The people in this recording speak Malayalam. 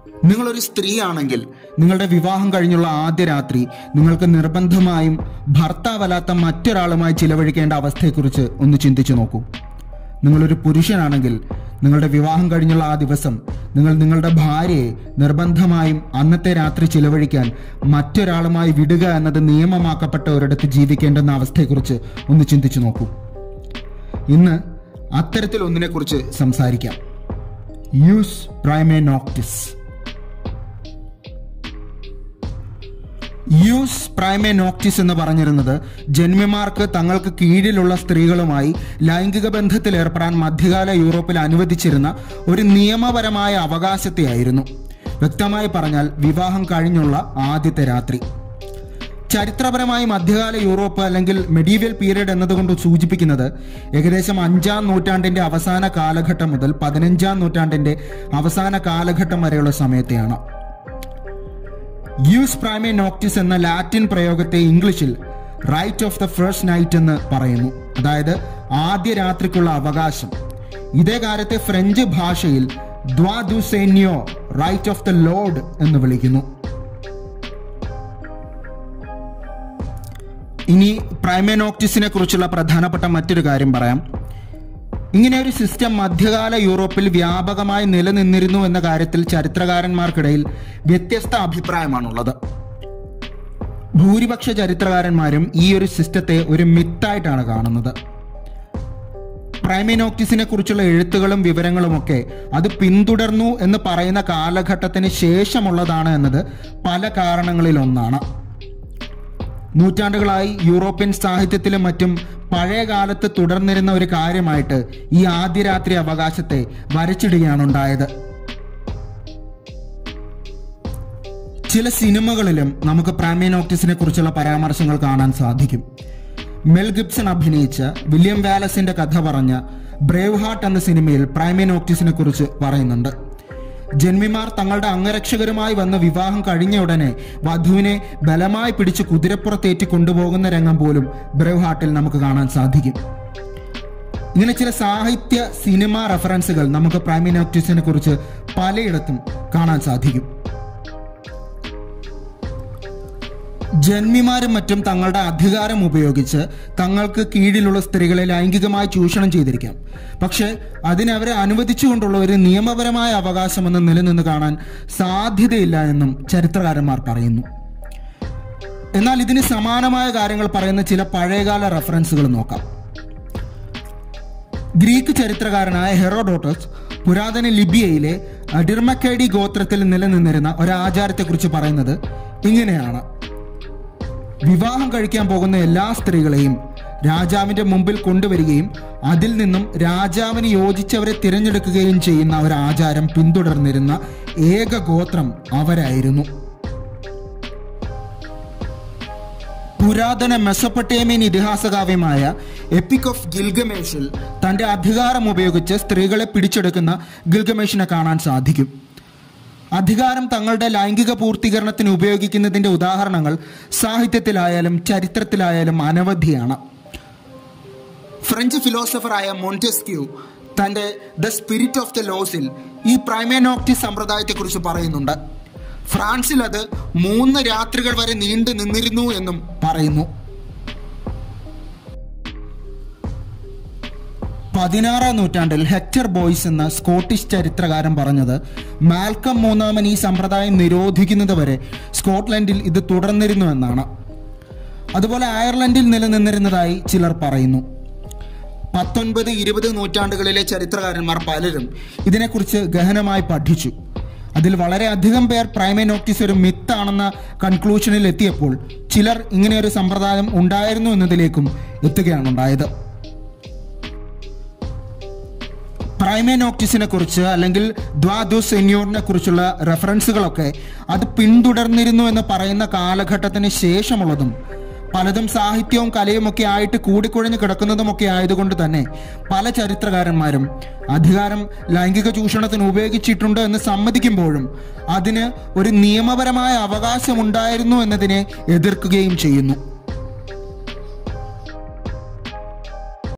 നിങ്ങളൊരു സ്ത്രീയാണെങ്കിൽ നിങ്ങളുടെ വിവാഹം കഴിഞ്ഞുള്ള ആദ്യ രാത്രി നിങ്ങൾക്ക് നിർബന്ധമായും ഭർത്താവല്ലാത്ത മറ്റൊരാളുമായി ചിലവഴിക്കേണ്ട അവസ്ഥയെക്കുറിച്ച് ഒന്ന് ചിന്തിച്ചു നോക്കൂ നിങ്ങളൊരു പുരുഷനാണെങ്കിൽ നിങ്ങളുടെ വിവാഹം കഴിഞ്ഞുള്ള ആ ദിവസം നിങ്ങൾ നിങ്ങളുടെ ഭാര്യയെ നിർബന്ധമായും അന്നത്തെ രാത്രി ചിലവഴിക്കാൻ മറ്റൊരാളുമായി വിടുക എന്നത് നിയമമാക്കപ്പെട്ട ഒരിടത്ത് ജീവിക്കേണ്ടെന്ന അവസ്ഥയെക്കുറിച്ച് ഒന്ന് ചിന്തിച്ചു നോക്കൂ ഇന്ന് അത്തരത്തിൽ ഒന്നിനെക്കുറിച്ച് സംസാരിക്കാം യൂസ് പ്രൈമേ നോക്ടിസ് യൂസ് പ്രൈമേ നോക്ടിസ് എന്ന് പറഞ്ഞിരുന്നത് ജന്മിമാർക്ക് തങ്ങൾക്ക് കീഴിലുള്ള സ്ത്രീകളുമായി ലൈംഗിക ബന്ധത്തിൽ ഏർപ്പെടാൻ മധ്യകാല യൂറോപ്പിൽ അനുവദിച്ചിരുന്ന ഒരു നിയമപരമായ അവകാശത്തെയായിരുന്നു വ്യക്തമായി പറഞ്ഞാൽ വിവാഹം കഴിഞ്ഞുള്ള ആദ്യത്തെ രാത്രി ചരിത്രപരമായി മധ്യകാല യൂറോപ്പ് അല്ലെങ്കിൽ മെഡീവിയൽ പീരീഡ് എന്നതുകൊണ്ട് സൂചിപ്പിക്കുന്നത് ഏകദേശം അഞ്ചാം നൂറ്റാണ്ടിന്റെ അവസാന കാലഘട്ടം മുതൽ പതിനഞ്ചാം നൂറ്റാണ്ടിന്റെ അവസാന കാലഘട്ടം വരെയുള്ള സമയത്തെയാണ് യൂസ് പ്രൈമേ നോക്ടിസ് എന്ന ലാറ്റിൻ പ്രയോഗത്തെ ഇംഗ്ലീഷിൽ right of the first night എന്ന് പറയുന്നു അതായത് ആദ്യ രാത്രിക്കുള്ള അവകാശം ഇതേ കാര്യത്തെ ഫ്രഞ്ച് ഭാഷയിൽ ദ്വാ ദു സെന്യോ റൈറ്റ് ഓഫ് ദ ലോഡ് എന്ന് വിളിക്കുന്നു ഇനി പ്രൈമേനോക്ടിസിനെ കുറിച്ചുള്ള പ്രധാനപ്പെട്ട മറ്റൊരു കാര്യം പറയാം ഇങ്ങനെ ഒരു സിസ്റ്റം മധ്യകാല യൂറോപ്പിൽ വ്യാപകമായി നിലനിന്നിരുന്നു എന്ന കാര്യത്തിൽ ചരിത്രകാരന്മാർക്കിടയിൽ വ്യത്യസ്ത അഭിപ്രായമാണുള്ളത് ഭൂരിപക്ഷ ചരിത്രകാരന്മാരും ഈ ഒരു സിസ്റ്റത്തെ ഒരു മിത്തായിട്ടാണ് കാണുന്നത് പ്രൈമിനോക്ടിസിനെ കുറിച്ചുള്ള എഴുത്തുകളും വിവരങ്ങളുമൊക്കെ അത് പിന്തുടർന്നു എന്ന് പറയുന്ന കാലഘട്ടത്തിന് ശേഷമുള്ളതാണ് എന്നത് പല കാരണങ്ങളിൽ ഒന്നാണ് നൂറ്റാണ്ടുകളായി യൂറോപ്യൻ സാഹിത്യത്തിലും മറ്റും പഴയ കാലത്ത് തുടർന്നിരുന്ന ഒരു കാര്യമായിട്ട് ഈ ആദ്യ രാത്രി അവകാശത്തെ വരച്ചിടുകയാണ് ഉണ്ടായത് ചില സിനിമകളിലും നമുക്ക് പ്രാമിനോക്ടിസിനെ കുറിച്ചുള്ള പരാമർശങ്ങൾ കാണാൻ സാധിക്കും മെൽ ഗിബ്സൺ അഭിനയിച്ച വില്യം വാലസിന്റെ കഥ പറഞ്ഞ ബ്രേവ് ഹാർട്ട് എന്ന സിനിമയിൽ പ്രൈമിനോക്ടിസിനെ കുറിച്ച് പറയുന്നുണ്ട് ജന്മിമാർ തങ്ങളുടെ അംഗരക്ഷകരുമായി വന്ന് വിവാഹം കഴിഞ്ഞ ഉടനെ വധുവിനെ ബലമായി പിടിച്ച് കുതിരപ്പുറത്തേറ്റി കൊണ്ടുപോകുന്ന രംഗം പോലും ബ്രേവ് ഹാർട്ടിൽ നമുക്ക് കാണാൻ സാധിക്കും ഇങ്ങനെ ചില സാഹിത്യ സിനിമ റെഫറൻസുകൾ നമുക്ക് പ്രൈമിനോക്ടിസിനെ കുറിച്ച് പലയിടത്തും കാണാൻ സാധിക്കും ജന്മിമാരും മറ്റും തങ്ങളുടെ അധികാരം ഉപയോഗിച്ച് തങ്ങൾക്ക് കീഴിലുള്ള സ്ത്രീകളെ ലൈംഗികമായി ചൂഷണം ചെയ്തിരിക്കാം പക്ഷേ അതിനവരെ അനുവദിച്ചുകൊണ്ടുള്ള ഒരു നിയമപരമായ അവകാശമെന്ന് നിലനിന്ന് കാണാൻ സാധ്യതയില്ല എന്നും ചരിത്രകാരന്മാർ പറയുന്നു എന്നാൽ ഇതിന് സമാനമായ കാര്യങ്ങൾ പറയുന്ന ചില പഴയകാല റെഫറൻസുകൾ നോക്കാം ഗ്രീക്ക് ചരിത്രകാരനായ ഹെറോഡോട്ടസ് പുരാതന ലിബിയയിലെ ഡിർമക്കേഡി ഗോത്രത്തിൽ നിലനിന്നിരുന്ന ഒരു ആചാരത്തെക്കുറിച്ച് പറയുന്നത് ഇങ്ങനെയാണ് വിവാഹം കഴിക്കാൻ പോകുന്ന എല്ലാ സ്ത്രീകളെയും രാജാവിന്റെ മുമ്പിൽ കൊണ്ടുവരികയും അതിൽ നിന്നും രാജാവിന് യോജിച്ചവരെ തിരഞ്ഞെടുക്കുകയും ചെയ്യുന്ന ഒരു ആചാരം പിന്തുടർന്നിരുന്ന ഏക ഗോത്രം അവരായിരുന്നു പുരാതന മെസപ്പൊട്ടേമിയൻ ഇതിഹാസകാവ്യമായ എപ്പിക് ഓഫ് ഗിൽഗമേഷിൽ തന്റെ അധികാരം ഉപയോഗിച്ച് സ്ത്രീകളെ പിടിച്ചെടുക്കുന്ന ഗിൽഗമേഷിനെ കാണാൻ സാധിക്കും അധികാരം തങ്ങളുടെ ലൈംഗിക പൂർത്തീകരണത്തിന് ഉപയോഗിക്കുന്നതിന്റെ ഉദാഹരണങ്ങൾ സാഹിത്യത്തിലായാലും ചരിത്രത്തിലായാലും അനവധിയാണ് ഫ്രഞ്ച് ഫിലോസഫറായ മോണ്ടെസ്ക്യൂ തന്റെ ദ സ്പിരിറ്റ് ഓഫ് ദ ലോസിൽ ഈ പ്രൈമേനോക്ടി സമ്പ്രദായത്തെക്കുറിച്ച് പറയുന്നുണ്ട് ഫ്രാൻസിൽ അത് മൂന്ന് രാത്രികൾ വരെ നീണ്ടു നിന്നിരുന്നു എന്നും പറയുന്നു പതിനാറാം നൂറ്റാണ്ടിൽ ഹെക്ടർ ബോയ്സ് എന്ന സ്കോട്ടിഷ് ചരിത്രകാരൻ പറഞ്ഞത് മാൽക്കം മൂന്നാമൻ ഈ സമ്പ്രദായം നിരോധിക്കുന്നത് വരെ സ്കോട്ട്ലൻഡിൽ ഇത് തുടർന്നിരുന്നു എന്നാണ് അതുപോലെ അയർലൻഡിൽ നിലനിന്നിരുന്നതായി ചിലർ പറയുന്നു പത്തൊൻപത് ഇരുപത് നൂറ്റാണ്ടുകളിലെ ചരിത്രകാരന്മാർ പലരും ഇതിനെക്കുറിച്ച് ഗഹനമായി പഠിച്ചു അതിൽ വളരെയധികം പേർ പ്രൈമേനോക്ടിസ് ഒരു മിത്താണെന്ന കൺക്ലൂഷനിൽ എത്തിയപ്പോൾ ചിലർ ഇങ്ങനെ ഒരു സമ്പ്രദായം ഉണ്ടായിരുന്നു എന്നതിലേക്കും എത്തുകയാണ് ഉണ്ടായത് പ്രൈമേനോക്ടിസിനെ കുറിച്ച് അല്ലെങ്കിൽ ദ്വാദു സെന്യൂറിനെ കുറിച്ചുള്ള റെഫറൻസുകളൊക്കെ അത് പിന്തുടർന്നിരുന്നു എന്ന് പറയുന്ന കാലഘട്ടത്തിന് ശേഷമുള്ളതും പലതും സാഹിത്യവും കലയും ഒക്കെ ആയിട്ട് കൂടിക്കുഴഞ്ഞു കിടക്കുന്നതുമൊക്കെ ആയതുകൊണ്ട് തന്നെ പല ചരിത്രകാരന്മാരും അധികാരം ലൈംഗിക ചൂഷണത്തിന് ഉപയോഗിച്ചിട്ടുണ്ട് എന്ന് സമ്മതിക്കുമ്പോഴും അതിന് ഒരു നിയമപരമായ അവകാശമുണ്ടായിരുന്നു എന്നതിനെ എതിർക്കുകയും ചെയ്യുന്നു